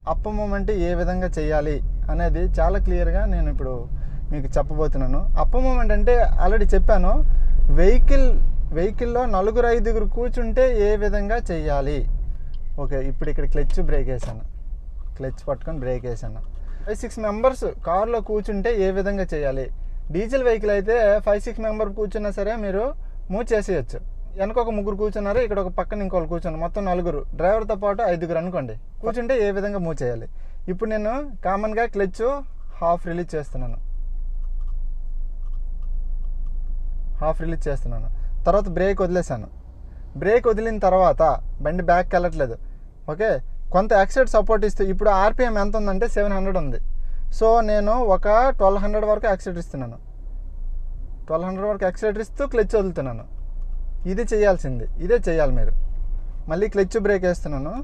up moment ఏ విధంగా చేయాలి అనేది చాలా క్లియర్గా నేను ఇప్పుడు మీకు చెప్పబోతున్నాను అప్ మూమెంట్ అంటే ఆల్రెడీ చెప్పాను వెహికల్ వెహికల్లో నలుగురు ఐదుగురు కూర్చుంటే ఏ విధంగా చేయాలి ఓకే ఇప్పుడు ఇక్కడ క్లచ్ బ్రేక్ వేసాను క్లచ్ పట్టుకొని బ్రేక్ వేసాను ఫైవ్ సిక్స్ మెంబర్స్ కార్లో కూర్చుంటే ఏ విధంగా చేయాలి డీజిల్ వెహికల్ అయితే ఫైవ్ సిక్స్ మెంబర్ కూర్చున్నా సరే మీరు మూవ్ చేసేయచ్చు వెనక ఒక ముగ్గురు కూర్చున్నారు ఇక్కడ ఒక పక్కన ఇంకోళ్ళు కూర్చున్నారు మొత్తం నలుగురు డ్రైవర్తో పాటు ఐదుగురు అనుకోండి కూర్చుంటే ఏ విధంగా మూవ్ చేయాలి ఇప్పుడు నేను కామన్గా క్లచ్ హాఫ్ రిలీజ్ చేస్తున్నాను హాఫ్ రిలీజ్ చేస్తున్నాను తర్వాత బ్రేక్ వదిలేసాను బ్రేక్ వదిలిన తర్వాత బండి బ్యాక్కి వెళ్ళట్లేదు ఓకే కొంత ఎక్సైడ్ సపోర్ట్ ఇస్తూ ఇప్పుడు ఆర్పిఎం ఎంత ఉందంటే సెవెన్ హండ్రెడ్ ఉంది సో నేను ఒక ట్వెల్వ్ హండ్రెడ్ వరకు యాక్సిడెంట్ ఇస్తున్నాను ట్వెల్వ్ హండ్రెడ్ వరకు యాక్సిడెంట్ ఇస్తూ క్లచ్ వదులుతున్నాను ఇది చేయాల్సింది ఇదే చేయాలి మీరు మళ్ళీ క్లచ్ బ్రేక్ వేస్తున్నాను